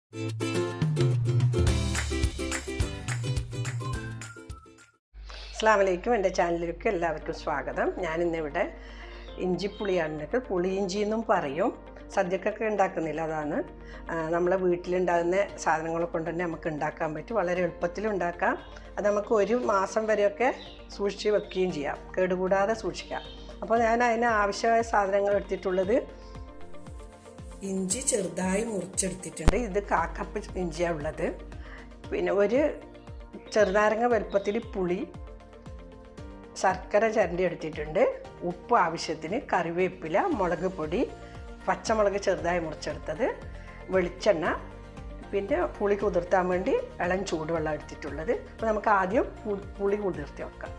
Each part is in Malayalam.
അസ്സാം വലൈക്കും എൻ്റെ ചാനലിലേക്ക് എല്ലാവർക്കും സ്വാഗതം ഞാനിന്നിവിടെ ഇഞ്ചിപ്പുളിയാണ് പുളിയിഞ്ചി എന്നും പറയും സദ്യക്കൊക്കെ ഉണ്ടാക്കുന്നില്ല അതാണ് ആ, നമ്മളെ വീട്ടിലുണ്ടാകുന്ന സാധനങ്ങളെ കൊണ്ട് തന്നെ നമുക്ക് ഉണ്ടാക്കാൻ പറ്റും വളരെ എളുപ്പത്തിൽ ഉണ്ടാക്കാം അത് നമുക്ക് ഒരു മാസം വരെയൊക്കെ സൂക്ഷിച്ച് വെക്കുകയും ചെയ്യാം കേടുകൂടാതെ സൂക്ഷിക്കാം അപ്പോൾ ഞാൻ അതിന് ആവശ്യമായ സാധനങ്ങൾ എടുത്തിട്ടുള്ളത് ഇഞ്ചി ചെറുതായി മുറിച്ചെടുത്തിട്ടുണ്ട് ഇത് കാക്കപ്പ് ഇഞ്ചിയാണ് ഉള്ളത് പിന്നെ ഒരു ചെറുനാരങ്ങ വലുപ്പത്തിൽ പുളി ശർക്കര ചരണ്ടി എടുത്തിട്ടുണ്ട് ഉപ്പ് ആവശ്യത്തിന് കറിവേപ്പില മുളക് പൊടി പച്ചമുളക് ചെറുതായി മുറിച്ചെടുത്തത് വെളിച്ചെണ്ണ പിന്നെ പുളി കുതിർത്താൻ വേണ്ടി ഇളം ചൂടുവെള്ളം എടുത്തിട്ടുള്ളത് അപ്പോൾ നമുക്ക് ആദ്യം പു- പുളി കുതിർത്തി വെക്കാം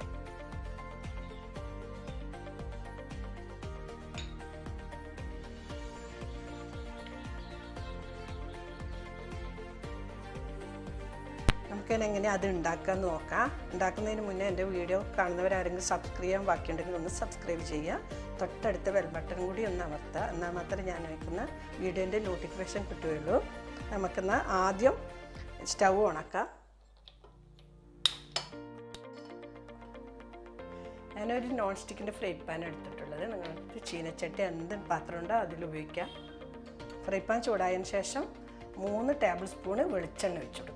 നമുക്കതിന് എങ്ങനെ അത് ഉണ്ടാക്കാമെന്ന് നോക്കാം ഉണ്ടാക്കുന്നതിന് മുന്നേ എൻ്റെ വീഡിയോ കാണുന്നവരാരെങ്കിലും സബ്സ്ക്രൈബ് ചെയ്യാൻ ബാക്കിയുണ്ടെങ്കിൽ ഒന്ന് സബ്സ്ക്രൈബ് ചെയ്യുക തൊട്ടടുത്ത ബെൽ ബട്ടൺ കൂടി ഒന്ന് അമർത്തുക എന്നാൽ മാത്രമേ ഞാൻ വയ്ക്കുന്ന വീഡിയോൻ്റെ നോട്ടിഫിക്കേഷൻ കിട്ടുകയുള്ളൂ നമുക്കെന്നാൽ ആദ്യം സ്റ്റൗ ഉണക്കാം ഞാനൊരു നോൺ സ്റ്റിക്കിൻ്റെ ഫ്രൈ പാൻ എടുത്തിട്ടുള്ളത് നിങ്ങൾക്ക് ചീനച്ചട്ടി എന്ത് പാത്രം ഉണ്ടോ അതിൽ ഉപയോഗിക്കാം ഫ്രൈ പാൻ ചൂടായതിന് ശേഷം മൂന്ന് ടേബിൾ സ്പൂണ് വെളിച്ചെണ്ണ ഒഴിച്ചു കൊടുക്കാം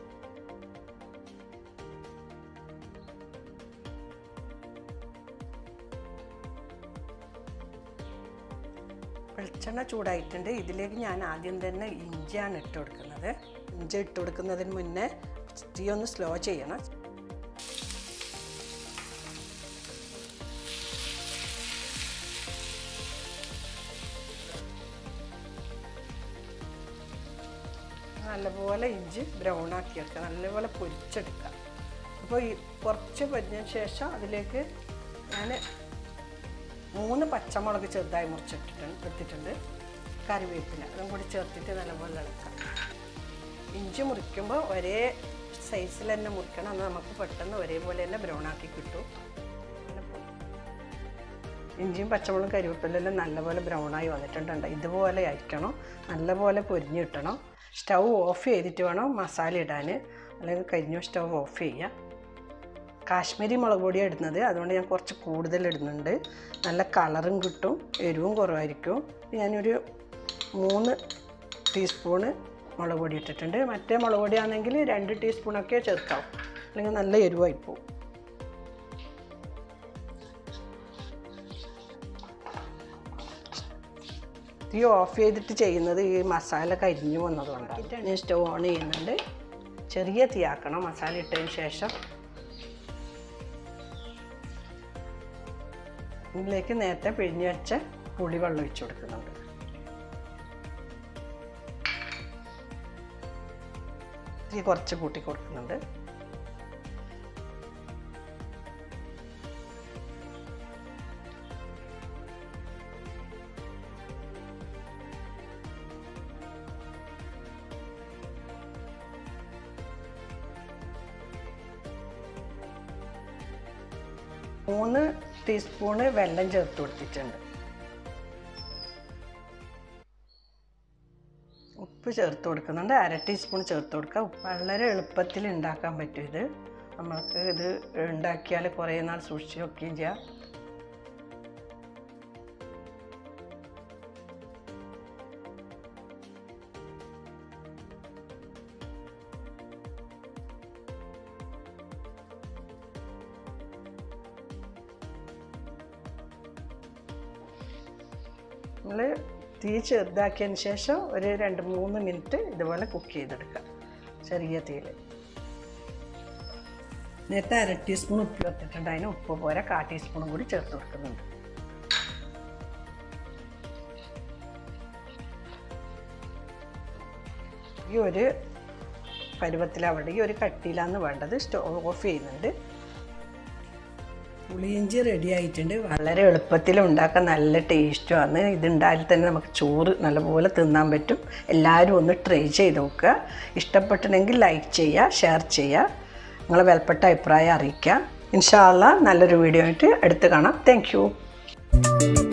വെളിച്ചെണ്ണ ചൂടായിട്ടുണ്ട് ഇതിലേക്ക് ഞാൻ ആദ്യം തന്നെ ഇഞ്ചിയാണ് ഇട്ട് കൊടുക്കുന്നത് ഇഞ്ചി ഇട്ട് കൊടുക്കുന്നതിന് മുന്നേ തീ ഒന്ന് സ്ലോ ചെയ്യണം നല്ലപോലെ ഇഞ്ചി ബ്രൗൺ ആക്കി എടുക്കുക നല്ലപോലെ പൊരിച്ചെടുക്കുക അപ്പോൾ ഈ കുറച്ച് പൊരിഞ്ഞതിന് ശേഷം അതിലേക്ക് ഞാൻ മൂന്ന് പച്ചമുളക് ചെറുതായി മുറിച്ചിട്ടിട്ടുണ്ട് എടുത്തിട്ടുണ്ട് കറിവേപ്പില അതും കൂടി ചേർത്തിട്ട് നല്ലപോലെ ഇളക്കാം ഇഞ്ചി മുറിക്കുമ്പോൾ ഒരേ സൈസിൽ തന്നെ മുറിക്കണം എന്നാൽ നമുക്ക് പെട്ടെന്ന് ഒരേപോലെ തന്നെ ബ്രൗൺ ആക്കി കിട്ടും ഇഞ്ചിയും പച്ചമുളകും കരിവേപ്പിലെല്ലാം നല്ലപോലെ ബ്രൗൺ ആയി വന്നിട്ടുണ്ട് ഇതുപോലെ ആയിരിക്കണം നല്ലപോലെ പൊരിഞ്ഞ് കിട്ടണം സ്റ്റൗ ഓഫ് ചെയ്തിട്ട് വേണം മസാല ഇടാൻ അല്ലെങ്കിൽ കഴിഞ്ഞു സ്റ്റൗ ഓഫ് ചെയ്യുക കാശ്മീരി മുളക് പൊടിയാണ് ഇടുന്നത് അതുകൊണ്ട് ഞാൻ കുറച്ച് കൂടുതൽ ഇടുന്നുണ്ട് നല്ല കളറും കിട്ടും എരിവും കുറവായിരിക്കും ഞാനൊരു മൂന്ന് ടീസ്പൂണ് മുളക് പൊടി ഇട്ടിട്ടുണ്ട് മറ്റേ മുളക് പൊടിയാണെങ്കിൽ രണ്ട് ടീസ്പൂണൊക്കെ ചേർക്കാവും അല്ലെങ്കിൽ നല്ല എരിവായി പോകും തീ ഓഫ് ചെയ്തിട്ട് ചെയ്യുന്നത് ഈ മസാല കരിഞ്ഞു വന്നതുകൊണ്ടാണ് ഞാൻ സ്റ്റവ് ഓൺ ചെയ്യുന്നുണ്ട് ചെറിയ തീ ആക്കണം മസാല ഇട്ടതിന് ശേഷം ഇതിലേക്ക് നേരത്തെ പിഴിഞ്ഞ് വെച്ച പുളി വെള്ളം ഒഴിച്ചു കൊടുക്കുന്നുണ്ട് തീ കുറച്ച് കൂട്ടി കൊടുക്കുന്നുണ്ട് മൂന്ന് ടീസ്പൂണ് വെള്ളം ചേർത്ത് കൊടുത്തിട്ടുണ്ട് ഉപ്പ് ചേർത്ത് കൊടുക്കുന്നുണ്ട് അര ടീസ്പൂൺ ചേർത്ത് കൊടുക്കുക ഉപ്പ് വളരെ എളുപ്പത്തിൽ ഉണ്ടാക്കാൻ പറ്റും ഇത് നമ്മൾക്ക് ഇത് ഉണ്ടാക്കിയാൽ കുറേ നാൾ സൂക്ഷിച്ച് വെക്കുകയും ചെയ്യാം നമ്മൾ തീ ചെറുതാക്കിയതിന് ശേഷം ഒരു രണ്ട് മൂന്ന് മിനിറ്റ് ഇതുപോലെ കുക്ക് ചെയ്തെടുക്കുക ചെറിയ തീയിൽ നേരത്തെ അര ടീസ്പൂൺ ഉപ്പ് ചേർത്തിട്ടുണ്ട് അതിന് ഉപ്പ് പോരാ കാ ടീസ്പൂണും കൂടി ചേർത്ത് കൊടുക്കുന്നുണ്ട് ഈ ഒരു പരുവത്തിലവിടെ ഈ ഒരു കട്ടിയിലാണ് വേണ്ടത് സ്റ്റവ് ഓഫ് ചെയ്യുന്നുണ്ട് പുളിയിഞ്ചി റെഡി ആയിട്ടുണ്ട് വളരെ എളുപ്പത്തിൽ ഉണ്ടാക്കാൻ നല്ല ടേസ്റ്റുമാണ് ഇതുണ്ടായാൽ തന്നെ നമുക്ക് ചോറ് നല്ലപോലെ തിന്നാൻ പറ്റും എല്ലാവരും ഒന്ന് ട്രൈ ചെയ്ത് നോക്കുക ഇഷ്ടപ്പെട്ടിട്ടുണ്ടെങ്കിൽ ലൈക്ക് ചെയ്യുക ഷെയർ ചെയ്യുക നിങ്ങളെ വിലപ്പെട്ട അഭിപ്രായം അറിയിക്കുക ഇൻഷാല്ല നല്ലൊരു വീഡിയോ ആയിട്ട് എടുത്ത് കാണാം താങ്ക്